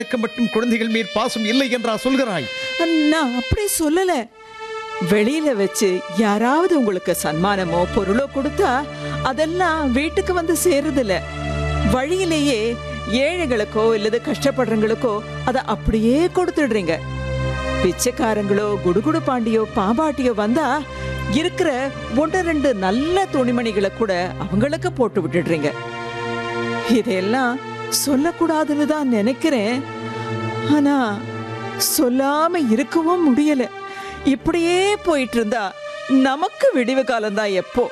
எனக்கு மட்டும் குழந்தைகள் மேல் பாசம் இல்லை என்றா சொல்கிறாய் நான் அப்படி சொல்லல வெளியில வச்சு யாராவது உங்களுக்கு சன்மானமோ பொருளோ கொடுத்தா அதெல்லாம் வீட்டுக்கு வந்து சேருதில்ல வழியிலேயே ஏழைகளுக்கோ இல்லது கஷ்டப்படுறவங்களுக்கோ அதை அப்படியே கொடுத்துடுறீங்க பிச்சைக்காரங்களோ குடுகுடு பாண்டியோ பாம்பாட்டியோ வந்தா இருக்கிற ஒன்று ரெண்டு நல்ல துணிமணிகளை கூட அவங்களுக்கு போட்டு விட்டுடுறீங்க இதெல்லாம் சொல்லக்கூடாதுன்னு தான் நினைக்கிறேன் ஆனா சொல்லாம இருக்கவும் முடியல இப்படியே போயிட்டு இருந்தா நமக்கு விடிவு காலம்தான் எப்போ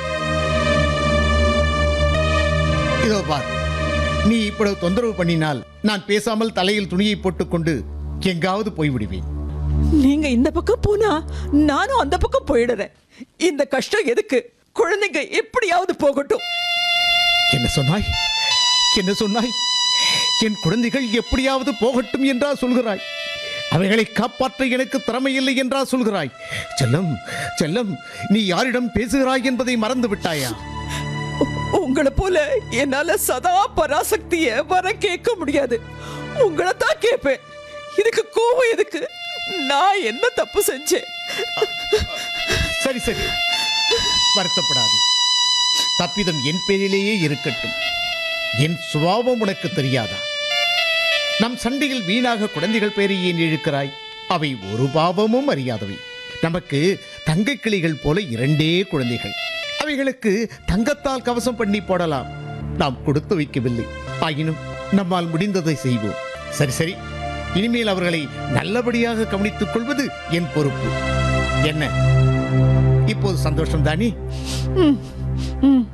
இதோ பார் நீ இப்பொழுது தொந்தரவு பண்ணினால் நான் பேசாமல் தலையில் துணியை போட்டுக்கொண்டு எங்காவது போய்விடுவேன் நீங்க இந்த பக்கம் போனா நானும் அந்த பக்கம் போயிடுறேன் இந்த கஷ்டம் எதுக்கு குழந்தைங்க எப்படியாவது போகட்டும் என்ன சொன்னாய் என்ன சொன்னாய் என் குழந்தைகள் எப்படியாவது போகட்டும் என்றா சொல்கிறாய் அவைகளை காப்பாற்ற எனக்கு திறமையில்லை என்றா சொல்கிறாய் செல்லம் செல்லம் நீ யாரிடம் பேசுகிறாய் என்பதை மறந்து விட்டாயா உ- உங்களை போல என்னால சதா பராசக்திய வர கேட்க முடியாது உங்களை தான் கேட்பேன் இதுக்கு கோவம் எதுக்கு நான் என்ன தப்பு செஞ்சேன் சரி சரி வருத்தப்படாது தப்பிதம் என் பேரிலேயே இருக்கட்டும் என் சுபாவம் உனக்கு தெரியாதா நம் சண்டையில் வீணாக குழந்தைகள் பேரை ஏன் இழுக்கிறாய் அவை ஒரு பாவமும் அறியாதவை நமக்கு தங்கை கிளிகள் போல இரண்டே குழந்தைகள் அவைகளுக்கு தங்கத்தால் கவசம் பண்ணி போடலாம் நாம் கொடுத்து வைக்கவில்லை ஆயினும் நம்மால் முடிந்ததை செய்வோம் சரி சரி இனிமேல் அவர்களை நல்லபடியாக கவனித்துக் கொள்வது என் பொறுப்பு என்ன இப்போது சந்தோஷம் தானே ம், ம்.